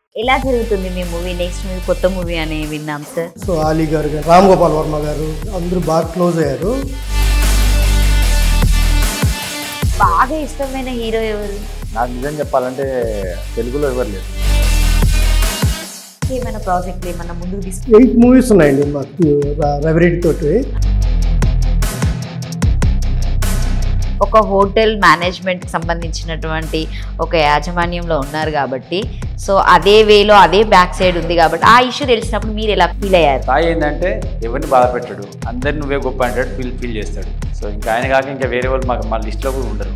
ఎలా జరుగుతుంది మీ మూవీ నెక్స్ట్ మూవీ కొత్త మూవీ అని విన్నాం సార్ సో ఆలీ గారు గారు, రామ్ గోపాల్ వర్మ గారు అందరూ బాగా క్లోజ్ అయ్యారు బాగా ఇష్టమైన హీరో ఎవరు నాకు నిజం చెప్పాలంటే తెలుగులో ఎవరు లేరు ఏమైనా ప్రాజెక్ట్ ఏమైనా ముందుకు తీసుకు ఎయిట్ మూవీస్ ఉన్నాయండి మాకు ర- రవిరెడ్డి తోటి ఒక హోటల్ మేనేజ్మెంట్ కి సంబంధించినటువంటి ఒక యాజమాన్యంలో ఉన్నారు కాబట్టి సో అదే వేలో అదే బ్యాక్ సైడ్ ఉంది కాబట్టి ఆ ఇష్యూ తెలిసినప్పుడు మీరు ఎలా ఫీల్ అయ్యారు సాయి ఏంటంటే ఎవరిని బాధ పెట్టాడు అందరిని నువ్వే గొప్ప అంటాడు ఫీల్ ఫీల్ చేస్తాడు సో ఇంకా ఆయన కాక ఇంకా వేరే వాళ్ళు మాకు మా లిస్ట్లో కూడా ఉండరు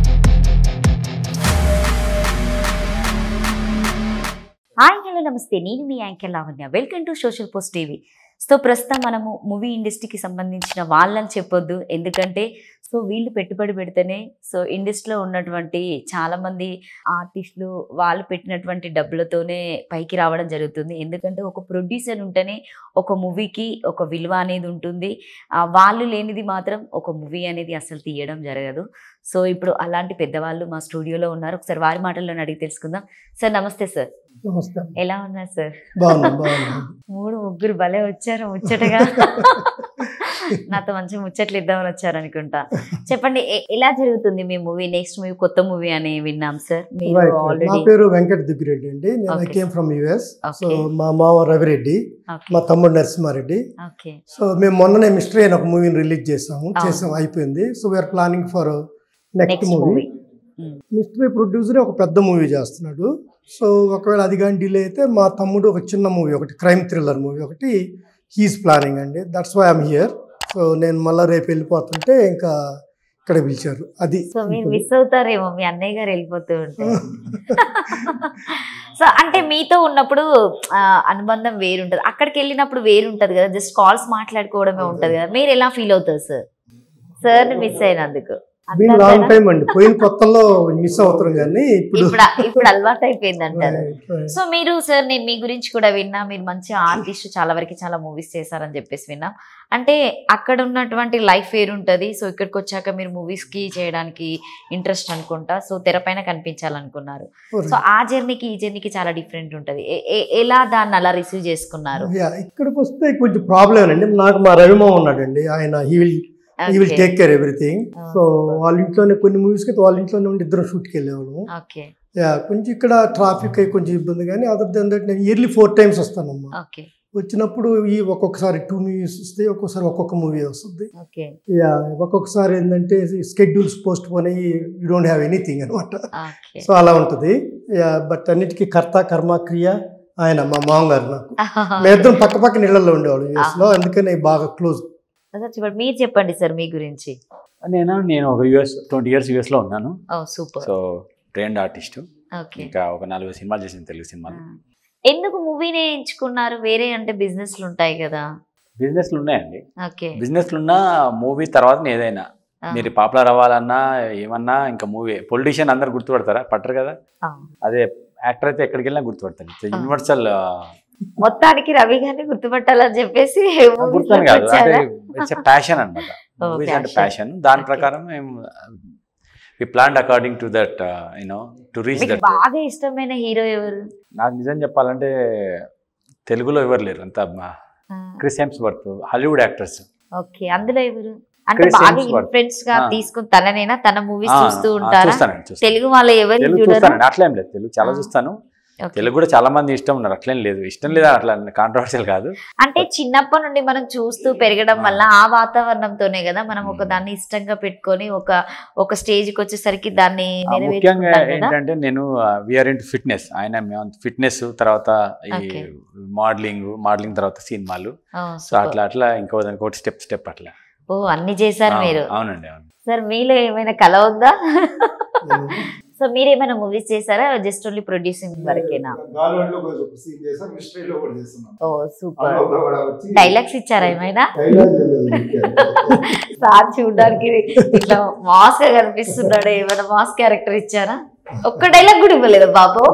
హాయ్ హలో నమస్తే నేను మీ anchor Lavanya welcome to social post TV so ప్రస్తుతం మనము మూవీ ఇండస్ట్రీకి సంబంధించిన వాళ్ళని చెప్పొద్దు ఎందుకంటే సో వీళ్ళు పెట్టుబడి పెడితేనే సో ఇండస్ట్రీలో ఉన్నటువంటి చాలామంది ఆర్టిస్టులు వాళ్ళు పెట్టినటువంటి డబ్బులతోనే పైకి రావడం జరుగుతుంది ఎందుకంటే ఒక ప్రొడ్యూసర్ ఉంటేనే ఒక మూవీకి ఒక విలువ అనేది ఉంటుంది ఆ, వాళ్ళు లేనిది మాత్రం ఒక మూవీ అనేది అసలు తీయడం జరగదు సో ఇప్పుడు అలాంటి పెద్దవాళ్ళు మా స్టూడియోలో ఉన్నారు ఒకసారి వారి మాటల్లో అడిగి తెలుసుకుందాం సార్ నమస్తే సార్ నమస్తే ఎలా ఉన్నారు సార్ బాగున్నాం బాగున్నాం మూడు ముగ్గురు భలే వచ్చారు ముచ్చటగా నాతో మంచి ముచ్చట్లు ఇద్దామని వచ్చారు అనుకుంటా చెప్పండి ఎ- ఎలా జరుగుతుంది మీ మూవీ నెక్స్ట్ మూవీ కొత్త మూవీ అని విన్నాం సార్ మీరు రైట్ నా ఆల్రెడీ పేరు వెంకట దిగ్గిరెడ్డి అండి నేను Okay. Came from US so Okay. మా మామ రవిరెడ్డి ఓకే మా తమ్ముడు నరసింహారెడ్డి ఓకే సో మేము మొన్ననే మిస్టరీ అయిన ఒక మూవీని రిలీజ్ చేసాము అవును. చేసాం అయిపోయింది so we are planning for next next movie movie mystery producer ఒక పెద్ద మూవీ చేస్తున్నాడు సో ఒకవేళ అది కానీ డిలే అయితే మా తమ్ముడు ఒక చిన్న మూవీ ఒకటి క్రైమ్ థ్రిల్లర్ మూవీ ఒకటి హీస్ ప్లానింగ్ అండి that's why I'm here so నేను మళ్ళీ రేపు వెళ్ళిపోతుంటే ఇంకా ఇక్కడ పిలిచారు అది సో మీరు మిస్ అవుతారేమో మీ అన్నయ్య గారు వెళ్ళిపోతూ ఉంటే సో అంటే మీతో ఉన్నప్పుడు ఆ, అనుబంధం వేరుంటది అక్కడికి వెళ్ళినప్పుడు వేరుంటది కదా జస్ట్ కాల్స్ మాట్లాడుకోవడమే ఉంటది కదా మీరు ఎలా ఫీల్ అవుతారు సార్ సార్ మిస్ అయినందుకు బీన్ లాంగ్ అంతేనా? టైం అండి పోయిన కొత్తలో మిస్ అవుతాం కానీ ఇప్పుడు ఇప్పుడు ఇప్పుడు అలవాటు అయిపోయింది అంటారు Right, right. సో మీరు సార్ నేను మీ గురించి కూడా విన్నా మీరు మంచి ఆర్టిస్ట్ చాలా వరకు చాలా మూవీస్ చేశారని చెప్పేసి విన్నా అంటే అక్కడ ఉన్నటువంటి లైఫ్ వేరుంటది సో ఇక్కడికి వచ్చాక మీరు మూవీస్ కి చేయడానికి ఇంట్రెస్ట్ అనుకుంటా సో తెరపైన కనిపించాలనుకున్నారు సో ఆ జర్నీకి ఈ జర్నీకి చాలా డిఫరెంట్ ఉంటది ఎ- ఎ- ఎలా దాన్ని అలా రిసీవ్ చేసుకున్నారు Yeah, ఇక్కడికి వస్తే కొంచెం ప్రాబ్లం అండి నాకు మా రవిమా ఉన్నాడండి ఆయన he will he will Okay. Take care everything Oh, so వాళ్ళ ఇంట్లోనే కొన్ని మూవీస్కి అయితే వాళ్ళ ఇంట్లోనే ఉండి ఇద్దరు షూట్కి వెళ్ళేవాళ్ళము ఓకే యా కొంచెం ఇక్కడ ట్రాఫిక్ అయి కొంచెం ఇబ్బంది కానీ అదర్ దెన్ దట్ నేను ఇయర్లీ ఫోర్ టైమ్స్ వస్తానమ్మా ఓకే వచ్చినప్పుడు ఈ ఒక్కొక్కసారి టూ మూవీస్ వస్తాయి ఒక్కొక్కసారి ఒక్కొక్క మూవీ వస్తుంది ఓకే యా ఒక్కొక్కసారి ఏంటంటే స్కెడ్యూల్స్ పోస్ట్ పోన్ అయ్యి యూ డోంట్ హ్యావ్ ఎనీథింగ్ అనమాట ఓకే సో అలా ఉంటుంది యా బట్ అన్నిటికీ కర్త కర్మ క్రియ ఆయన మా మామగారు నాకు మేమిద్దరం పక్క పక్క నీళ్ళల్లో ఉండేవాళ్ళం యూఎస్ లో అందుకని బాగా క్లోజ్ చెప్పండి మీరు చెప్పండి సార్ మీ గురించి నేను నేను ఒక యూఎస్ ట్వంటీ ఇయర్స్ యూఎస్లో ఉన్నాను oh super so trained artist okay ఇంకా ఒక నాలుగు సినిమాలు చేసిన తెలుగు సినిమాలు ఎందుకు మూవీనే ఎంచుకున్నారు వేరే అంటే బిజినెస్లు ఉంటాయి కదా బిజినెస్లు ఉన్నాయండి ఓకే బిజినెస్లు ఉన్నా మూవీ తర్వాత ఏదైనా మీరు పాపులర్ అవ్వాలన్నా ఏమన్నా ఇంకా మూవీ పొలిటీషియన్ అందరు గుర్తుపడతారా పట్టరు కదా అదే యాక్టర్ అయితే ఎక్కడికి వెళ్ళినా గుర్తుపడతారు యూనివర్సల్ మొత్తానికి రవి గారిని గుర్తుపట్టాలని చెప్పేసి movies గుర్తాను లోకి కాదు అంటే వచ్చారా? ఇట్స్ ప్యాషన్ అనమాట Oh, మూవీస్ అంటే passion. ప్యాషన్ దాని Okay. ప్రకారం మేము we plan according to that you know to reach మీకు దట్ బాగా ఇష్టమైన హీరో ఎవరు నాకు నిజం చెప్పాలంటే తెలుగులో ఎవరు లేరు అంత Chris Hemsworth Hollywood actors okay అందులో ఎవరు అంటే Chris బాగా Hemsworth. ఇన్ఫ్లుయెన్స్ గా Ah. తీసుకుని తననేనా తన మూవీస్ చూస్తూ ఉంటారా చూస్తానండి చూస్తాను తెలుగు వాళ్ళు ఎవరు తెలుగు చూడరా చూస్తానండి అట్లేం లేదు తెలుగు చాలా Ah. చూస్తాను Okay. తెలుగు కూడా చాలా మంది ఇష్టం ఉన్నారు అట్లేం లేదు ఇష్టం లేదా అట్లా కాంట్రవర్షియల్ కాదు అంటే చిన్నప్పటి నుండి మనం చూస్తూ పెరగడం Ah. వల్ల ఆ వాతావరణంతోనే కదా మనం ఒక Hmm. దాన్ని ఇష్టంగా పెట్టుకొని ఒక ఒక స్టేజ్ కి వచ్చేసరికి దాన్ని ఆ, ముఖ్యంగా నెరవేర్చుకుంటాం కదా ఏంటంటే నేను విఆర్ ఇంటూ ఫిట్నెస్ ఆయన ఫిట్నెస్ తర్వాత ఈ Okay. మోడలింగ్ మోడలింగ్ తర్వాత సినిమాలు ఓ, సో super. అట్లా అట్లా ఇంకో ఇంకోటి స్టెప్ స్టెప్ అట్లా ఓ అన్ని చేశారు అవును, మీరు అవునండి అవును సార్ మీలో ఏమైనా కళ ఉందా సో మీరు ఏమైనా మూవీస్ చేశారా జస్ట్ ఓన్లీ ప్రొడ్యూసింగ్ వరకేనా గాలివాడలో ఒక సీన్ చేసాం మిస్టరీలో కూడా చేస్తున్నాం ఓ సూపర్ అమరావతిలో కూడా వచ్చి డైలాగ్స్ ఇచ్చారా ఏమైనా డైలాగ్ చెప్పలేదు సార్ చూడడానికి ఇట్లా మాస్ గా కనిపిస్తున్నాడు ఏమైనా మాస్ క్యారెక్టర్ ఇచ్చారా ఒక్క డైలాగ్ కూడా ఇవ్వలేదు బాబు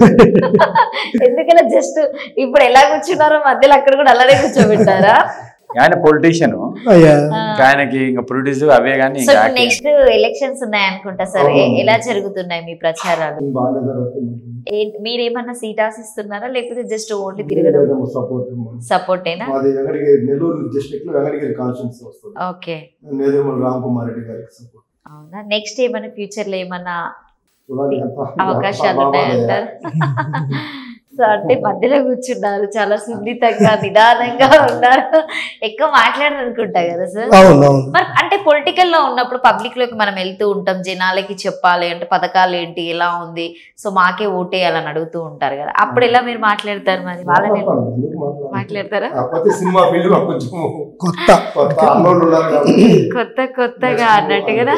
ఎందుకంటే జస్ట్ ఇప్పుడు ఎలా కూర్చున్నారో మధ్యలో అక్కడ కూడా అలానే కూర్చోబెట్టారా ఆయన పొలిటీషియన్ అయ్యా ఆయనకి ఇంకా ప్రొడ్యూస్ అవే కానీ సో ఇంకా ఇప్పుడు నెక్స్ట్ ఎలక్షన్స్ ఉన్నాయి అనుకుంటా సార్ ఎ- ఎలా జరుగుతున్నాయి మీ ప్రచారాలు బాగానే జరుగుతుంది ఏంటి మీరేమన్నా సీట్ ఆశిస్తున్నారా లేకపోతే జస్ట్ ఓన్లీ తిరగడం సపోర్ట్ సపోర్టేనా మాది వెంకటగిరి నెల్లూరు డిస్ట్రిక్ట్ లో వెంకటగిరి కాన్స్టిట్యూన్సీ వస్తుంది ఓకే నేదురుమల రామ్ కుమార్ రెడ్డి గారికి సపోర్ట్ అవునా నెక్స్ట్ ఏమైనా ఫ్యూచర్ లో ఏమన్నా చూడాలి ఎంత అవకాశాలు బాగా ఉన్నాయంటారు సో అంటే మధ్యలో కూర్చున్నారు చాలా సున్నితంగా నిదానంగా ఉన్నారు ఎక్కువ మాట్లాడరు అనుకుంటా కదా సార్ అవును అవును మరి అంటే పొలిటికల్ లో ఉన్నప్పుడు పబ్లిక్ లోకి మనం వెళ్తూ ఉంటాం జనాలకి చెప్పాలి అంటే పథకాలు ఏంటి ఎలా ఉంది సో మాకే ఓటేయాలని అడుగుతూ ఉంటారు కదా అప్పుడు ఎలా మీరు మాట్లాడతారు మరి వాళ్ళని మాట్లాడతాను, ఎందుకు మాట్లాడను? మాట్లాడతారా కాకపోతే సినిమా ఫీల్డ్ లో కొంచెం కొత్త కొత్త అన్నోళ్ళు ఉన్నారు కాబట్టి కొత్త కొత్తగా అన్నట్టు కదా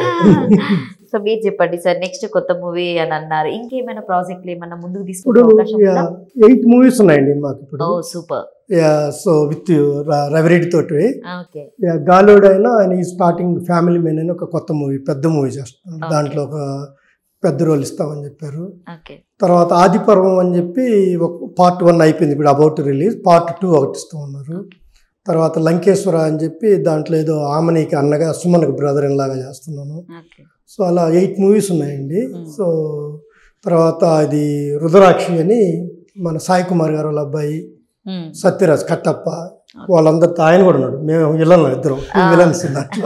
సో మీరు చెప్పండి సార్ నెక్స్ట్ కొత్త మూవీ అని అన్నారు ఇంకేమైనా ప్రాజెక్టులు ఏమైనా ముందుకు తీసుకునే ఇప్పుడు అవకాశం ఉందా ఎయిట్ మూవీస్ ఉన్నాయండి మాకు ఇప్పుడు oh super so with Ravi Reddy తోటి ఓకే Yeah, గాలోడ్ అయినా ఆయన ఈ స్టార్టింగ్ ఫ్యామిలీ మెన్ అని ఒక కొత్త మూవీ పెద్ద మూవీ చేస్తున్నాడు Okay. దాంట్లో ఒక పెద్ద రోల్ ఇస్తామని చెప్పారు ఓకే తర్వాత ఆది పర్వం అని చెప్పి ఒక పార్ట్ వన్ అయిపోయింది ఇప్పుడు అబౌట్ రిలీజ్ పార్ట్ టూ ఒకటి ఇస్తూ ఉన్నారు తర్వాత లంకేశ్వర అని చెప్పి దాంట్లో ఏదో ఆమనికి అన్నగా సుమన్కి బ్రదర్ ఇన్ లాగా చేస్తున్నాను ఓకే సో అలా ఎయిట్ మూవీస్ ఉన్నాయండి Hmm. సో తర్వాత ఇది రుద్రాక్షి అని మన సాయి కుమార్ గారు వాళ్ళ అబ్బాయి సత్యరాజ్ కట్టప్ప వాళ్ళందరితో ఆయన కూడా ఉన్నాడు మేము విలన్ ఇద్దరం Ah. విలన్స్ దాంట్లో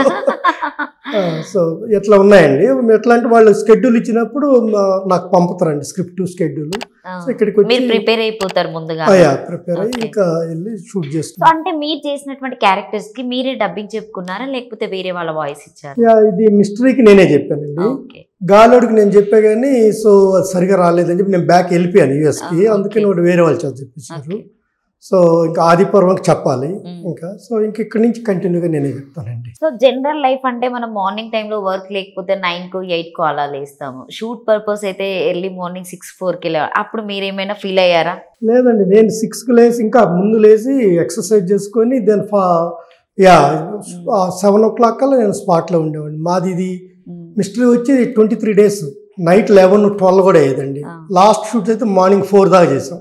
ఆ, సో ఎట్లా ఉన్నాయండి ఎట్లా అంటే వాళ్ళు స్కెడ్యూల్ ఇచ్చినప్పుడు మా- నాకు పంపుతారండి స్క్రిప్ట్ స్కెడ్యూల్ సో ఇక్కడికి మీరు వచ్చి ప్రిపేర్ అయిపోతారు ముందుగా అయ్యా ప్రిపేర్ అయ్యి Okay. ఇంకా వెళ్ళి షూట్ సో చేస్తాం అంటే మీరు చేసినటువంటి క్యారెక్టర్స్ కి మీరే డబ్బింగ్ చెప్పుకున్నారా లేకపోతే వేరే వాళ్ళ వాయిస్ ఇచ్చారు యా, ఇది మిస్టరీకి నేనే చెప్పానండి ఓకే గాలోడికి నేను చెప్పా కానీ సో అది సరిగా రాలేదని చెప్పి నేను బ్యాక్ వెళ్ళిపోయాను యూఎస్కి Ah, అందుకని okay. వాడు వేరే వాళ్ళు చేత చెప్పించారు ఓకే సో ఇంకా ఆది పర్వంకి చెప్పాలి Mm. ఇంకా సో ఇంక ఇక్కడి నుంచి కంటిన్యూగా నేనే చెప్తానండి సో జనరల్ లైఫ్ అంటే మనం మార్నింగ్ టైంలో వర్క్ లేకపోతే నైన్ కు ఎయిట్ కు అలా లేస్తాము షూట్ పర్పస్ అయితే ఎర్లీ మార్నింగ్ సిక్స్ ఫోర్ కి లే- అప్పుడు మీరు ఏమైనా ఫీల్ అయ్యారా లేదండి నేను సిక్స్కి లేసి ఇంకా ముందు లేచి ఎక్సర్సైజ్ చేసుకొని దెన్ ఫా యా సెవెన్ ఓ క్లాక్ కల్లా నేను స్పాట్లో ఉండేవాడిని మాది ఇది మిస్టరీ వచ్చి twenty three days night eleven twelve కూడా అయ్యేదండి Ah. లాస్ట్ షూట్ అయితే మార్నింగ్ ఫోర్ దాకా చేసాం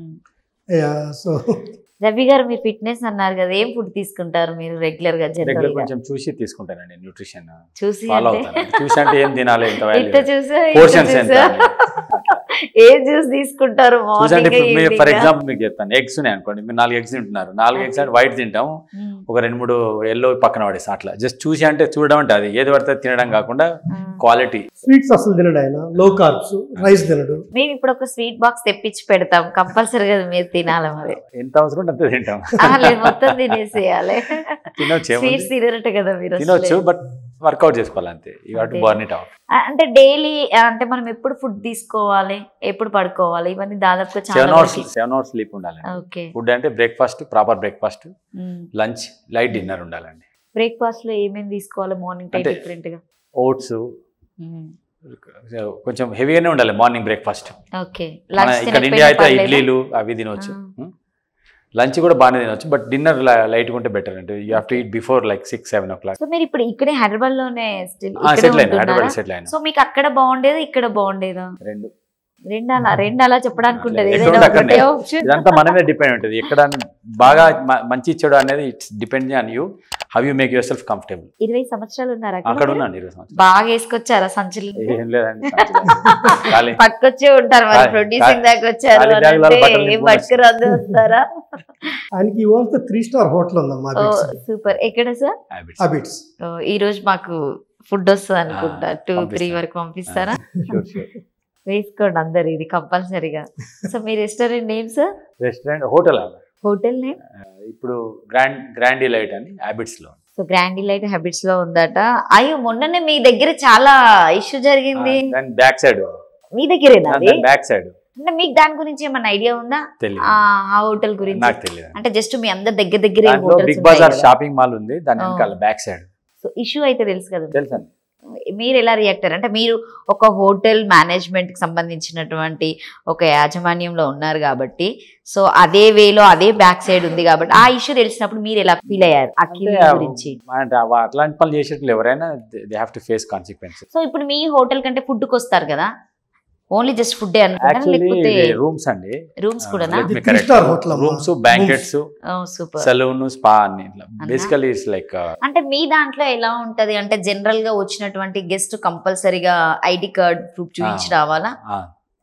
యా సో రవి గారు మీరు ఫిట్నెస్ అన్నారు కదా ఏం ఫుడ్ తీసుకుంటారు మీరు రెగ్యులర్ గా రెగ్యులర్ జనరల్ గా కొంచెం చూసి తీసుకుంటానండి న్యూట్రిషన్ చూసి ఫాలో అంటే అవుతాను చూసి అంటే ఏం తినాలి ఎంత ఇంత చూసా ఇంత పోర్షన్స్ ఎంత చూసా అని. ఏం జ్యూస్ తీసుకుంటారు చూసి అంటే మార్నింగ్ ఇప్పుడు ఫర్ ఎగ్జాంపుల్ మీకు చెప్తాను ఎగ్స్ ఉన్నాయి అనుకోండి మీరు నాలుగు ఎగ్స్ తింటున్నారు నాలుగు ఎగ్స్ అంటే వైట్ తింటాం ఒక రెండు మూడు ఎల్లో పక్కన పడేసి అట్లా జస్ట్ చూసి అంటే చూడడం అంటే అది ఏది పడితే తినడం కాకుండా క్వాలిటీ స్వీట్స్ అసలు తినడు ఆయన లో కార్బ్స్ రైస్ తినడు మేము ఇప్పుడు ఒక స్వీట్ బాక్స్ తెప్పించి పెడతాం కంపల్సరీగా మీరు తినాలి మరి ఎంత అవసరం ఉంటే అంత తింటాం ఆ, లేదు మొత్తం తినేసేయాలి తినొచ్చు ఏముంది? స్వీట్స్ తినరట కదా మీరు తినొచ్చు అసలే. బట్ వర్కౌట్ చేసుకోవాలి అంతే యూ హావ్ టు అంతే. బర్న్ ఇట్ అవుట్ ఆ, అంటే డైలీ అంటే మనం ఎప్పుడు ఫుడ్ తీసుకోవాలి ఎప్పుడు పడుకోవాలి ఇవన్నీ దాదాపుగా సెవెన్ చాలా అవర్స్ సెవెన్ అవర్స్ స్లీప్ ఉండాలి ఓకే ఫుడ్ అంటే breakfast proper breakfast lunch light dinner ఉండాలండి బ్రేక్ఫాస్ట్ లో ఏమేమి తీసుకోవాలి మార్నింగ్ టైం అంటే- డిఫరెంట్ గా ఓట్స్ కొంచెం హెవీగానే ఉండాలి మార్నింగ్ బ్రేక్ఫాస్ట్ ఓకే మన లంచ్ ఇక్కడ ఇండియా అయితే ఇడ్లీలు అవి తినవచ్చు ఆ. లంచ్ కూడా బాగానే తినవచ్చు బట్ డిన్నర్ లైట్గా ఉంటే బెటర్ అంటే you have to eat before like six seven o'clock so మీరు ఇప్పుడు ఇక్కడే హైదరాబాద్ లోనే స్టిల్ సెటిల్ అయినా హైదరాబాద్ సెటిల్ అయినా సో మీకు అక్కడ బాగుండేదా ఇక్కడ బాగుండేదా రెండు రెండు అలా రెండు అలా చెప్పడానికి ఉంటుంది ఎక్కడ ఏదైనా ఉంటే అక్కడనే. ఒకటే option. ఇదంతా మన మీద డిపెండ్ ఉంటుంది ఎక్కడ బాగా మ- మంచి ఇచ్చాడు అనేది it's depend on you how you make yourself comfortable ఇరవై సంవత్సరాలు ఉన్నారు అక్కడ ఉన్నాను ఈరోజు సంవత్సరం. బాగా వేసుకొచ్చారా సంచులు ఏం లేదండి ఖాళీ పట్టుకొచ్చే ఉంటారు మరి ఖాళీ- ప్రొడ్యూసింగ్ దాకా వచ్చారు ఖాళీ అని బ్యాగులలో అంటే బట్టలు ఏం నింపుకొని పట్టుకురాదు వస్తారా ఆయనకి ఈ ఓన్తో త్రీ స్టార్ హోటల్ ఉందమ్మా ఓ అబిట్స్ సూపర్ ఎక్కడ సార్ హ్యాబిట్స్ అబిట్స్ ఓ, ఈ రోజు మాకు ఫుడ్ వస్తుంది అనుకుంటా ఆ, టూ త్రీ పంపిస్తాను. వరకు పంపిస్తారా షూర్ షూర్ వేసుకోండి అందరు ఇది కంపల్సరీగా సో మీ restaurant name sir restaurant hotel hotel name ఇప్పుడు గ్రాండ్ గ్రాండ్ లైట్ అని హ్యాబిట్స్ లో సో గ్రాండ్ లైట్ హ్యాబిట్స్ లో ఉందట అయ్యో మొన్ననే మీ దగ్గర చాలా ఇష్యూ జరిగింది దాని బ్యాక్ సైడ్ మీ దగ్గరేనా అది దాని బ్యాక్ సైడ్ అంటే మీకు దాని గురించి ఏమన్నా ఐడియా ఉందా తెలియదు ఆ ఆ హోటల్ గురించి నాకు తెలియదు అంటే జస్ట్ మీ అందరి దగ్గర దగ్గరే దాంట్లో బిగ్ బజార్ షాపింగ్ మాల్ ఉంది దాని ఆ. వెనకాల బ్యాక్ సైడ్ సో ఇష్యూ అయితే తెలుసు కదా తెలుసా మీరు ఎలా రియాక్ట్ అయ్యారు అంటే మీరు ఒక హోటల్ మేనేజ్మెంట్ కి సంబంధించినటువంటి ఒక యాజమాన్యంలో ఉన్నారు కాబట్టి సో అదే వేలో అదే బ్యాక్ సైడ్ ఉంది కాబట్టి ఆ ఇష్యూ తెలిసినప్పుడు మీరు ఎలా ఫీల్ అయ్యారు ఆ కిల్ అంటే గురించి అంటే అవ- అట్లాంటి పనులు చేసేట్లు ఎవరైనా they have to face consequences so ఇప్పుడు మీ హోటల్ కంటే ఫుడ్కి వస్తారు కదా ఓన్లీ జస్ట్ ఫుడ్ అనుకుంటారా లేకపోతే యాక్చువల్లీ రూమ్స్ అండి రూమ్స్ కూడానా Let me Three star hotel అమ్మా. Rooms banquets super salon spa అన్ని ఇట్లా అన్నా? బేసికలీ ఇట్స్ లైక్ అంటే మీ దాంట్లో ఎలా ఉంటది అంటే జనరల్ గా వచ్చినటువంటి గెస్ట్ కంపల్సరీగా ఐడి కార్డ్ ప్రూఫ్ చూపించి ఆ. రావాలా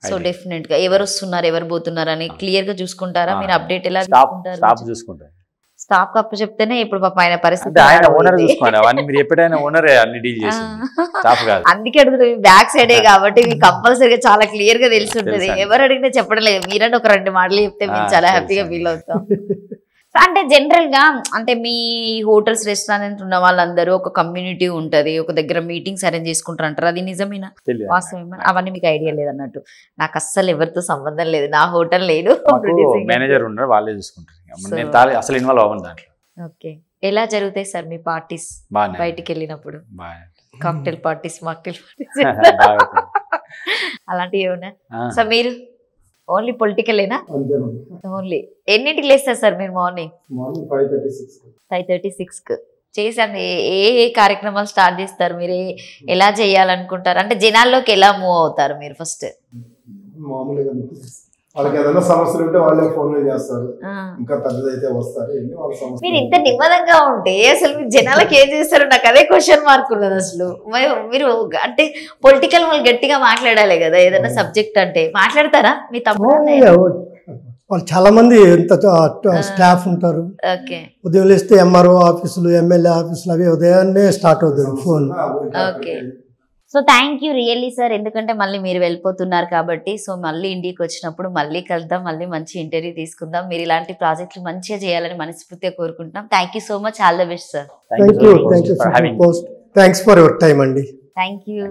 సో Idea. డెఫినెట్ గా ఎవరు వస్తున్నారు ఎవరు పోతున్నారు అని క్లియర్ గా చూసుకుంటారా ఆ. మీరు అప్డేట్ ఎలా స్టాప్ స్టాప్ చూసుకుంటారు స్టాప్ కప్పు చెప్తేనే ఇప్పుడు పాప ఆయన పరిస్థితి అంటే ఆయన ఓనర్ మారిపోయింది. చూసుకోండి అవన్నీ మీరు ఎప్పుడైనా ఓనరే అన్ని డీల్ చేసింది స్టాఫ్ కాదు అందుకే అడుగుతుంది బ్యాక్ సైడే కాబట్టి మీకు కంపల్సరీగా చాలా క్లియర్ గా తెలిసి ఉంటుంది తెలుసండి. ఎవరు అడిగినా చెప్పడం లేదు మీరంటే ఒక రెండు మాటలు చెప్తే మేము ఆ, చాలా తెలుసు. హ్యాపీగా ఫీల్ అవుతాం అంటే జనరల్ గా అంటే మీ హోటల్స్ రెస్టారెంట్ ఉన్న వాళ్ళందరూ ఒక కమ్యూనిటీ ఉంటది ఒక దగ్గర మీటింగ్స్ అరేంజ్ చేసుకుంటారు అంటారు అది నిజమేనా తెలియదు వాస్తవమేనా అవన్నీ మీకు ఐడియా లేదన్నట్టు నాకు అస్సలు ఎవరితో సంబంధం లేదు నా హోటల్ లేదు మాకు మేనేజర్ ఉన్నారు వాళ్ళే చూసుకుంటారు ఇక So- నేను తాలే- అసలు ఇన్వాల్వ్ అవ్వను దాంట్లో ఓకే ఎలా జరుగుతాయి సార్ మీ పార్టీస్ బాగానే బయటికి వెళ్ళినప్పుడు బాగా కాక్టైల్ పార్టీస్ మాక్టైల్ బాగా అలాంటివి ఏమన్నా ఆ, సో మీరు ఓన్లీ పొలిటికలేనా అంతేనండి ఓన్లీ ఎన్నింటికి లేస్తారు సార్ మీరు morning morning five thirty six five thirty సిక్స్కి చేశాను ఏ- ఏ ఏ కార్యక్రమాలు స్టార్ట్ చేస్తారు మీరు ఏ- ఎలా చేయాలనుకుంటారు అంటే జనాల్లోకి ఎలా మూవ్ అవుతారు మీరు ఫస్ట్ మామూలుగా వాళ్ళకి ఏదైనా సమస్యలు ఉంటే వాళ్ళే ఫోన్ చేస్తారు ఇంకా పెద్దదైతే వస్తారు వెళ్ళి వాళ్ళ సమస్య మీరు ఇంత నిమ్మదంగా ఉంటే అసలు మీరు జనాలకు ఏం చేస్తారు నాకు అదే క్వశ్చన్ మార్క్ ఉన్నది అసలు మరి మీరు అంటే పొలిటికల్ వాళ్ళు గట్టిగా మాట్లాడాలి కదా ఏదైనా సబ్జెక్ట్ అంటే మాట్లాడతారా మీ తమ్ముడు అన్నయ్య? వాళ్ళు చాలా మంది ఎంత స్టాఫ్ ఉంటారు ఓకే ఉదయం లేస్తే ఎంఆర్ఓ ఆఫీసులు ఎమ్మెల్యే ఆఫీసులు అవి ఉదయాన్నే స్టార్ట్ అవుతుంది ఫోన్ ఓకే. So thank you really sir ఎందుకంటే మళ్ళీ మీరు వెళ్ళిపోతున్నారు కాబట్టి సో మళ్ళీ ఇండియాకి వచ్చినప్పుడు మళ్ళీ కలుద్దాం మళ్ళీ మంచి ఇంటర్వ్యూ తీసుకుందాం మీరు ఇలాంటి ప్రాజెక్టులు మంచిగా చేయాలని మనస్ఫూర్తిగా కోరుకుంటున్నాం thank you so much all the best sir thank you thank you for having post thanks for your time అండి థ్యాంక్ యూ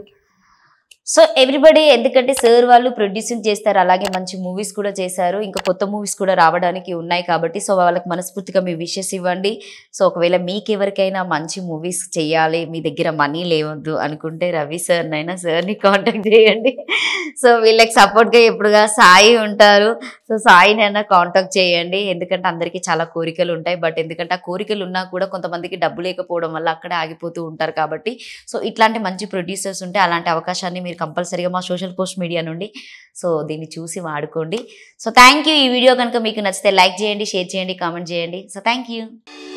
సో ఎవ్రీబడి ఎందుకంటే సార్ వాళ్ళు ప్రొడ్యూసింగ్ చేస్తారు అలాగే మంచి మూవీస్ కూడా చేశారు ఇంకా కొత్త మూవీస్ కూడా రావడానికి ఉన్నాయి కాబట్టి సో వాళ్ళకి మనస్ఫూర్తిగా మీ విషెస్ ఇవ్వండి సో ఒకవేళ మీకు ఎవరికైనా మంచి మూవీస్ చేయాలి మీ దగ్గర మనీ లేవద్దు అనుకుంటే రవి సార్నైనా సార్ని కాంటాక్ట్ చేయండి సో వీళ్ళకి సపోర్ట్గా ఎప్పుడుగా సాయి ఉంటారు సో సాయిని అయినా కాంటాక్ట్ చేయండి ఎందుకంటే అందరికీ చాలా కోరికలు ఉంటాయి బట్ ఎందుకంటే ఆ కోరికలు ఉన్నా కూడా కొంతమందికి డబ్బు లేకపోవడం వల్ల అక్కడే ఆగిపోతూ ఉంటారు కాబట్టి సో ఇట్లాంటి మంచి ప్రొడ్యూసర్స్ ఉంటే అలాంటి అవకాశాన్ని మీరు కంపల్సరీగా మా సోషల్ పోస్ట్ మీడియా నుండి సో దీన్ని చూసి వాడుకోండి సో థ్యాంక్ యూ ఈ వీడియో కనుక మీకు నచ్చితే లైక్ చేయండి షేర్ చేయండి కామెంట్ చేయండి సో థ్యాంక్ యూ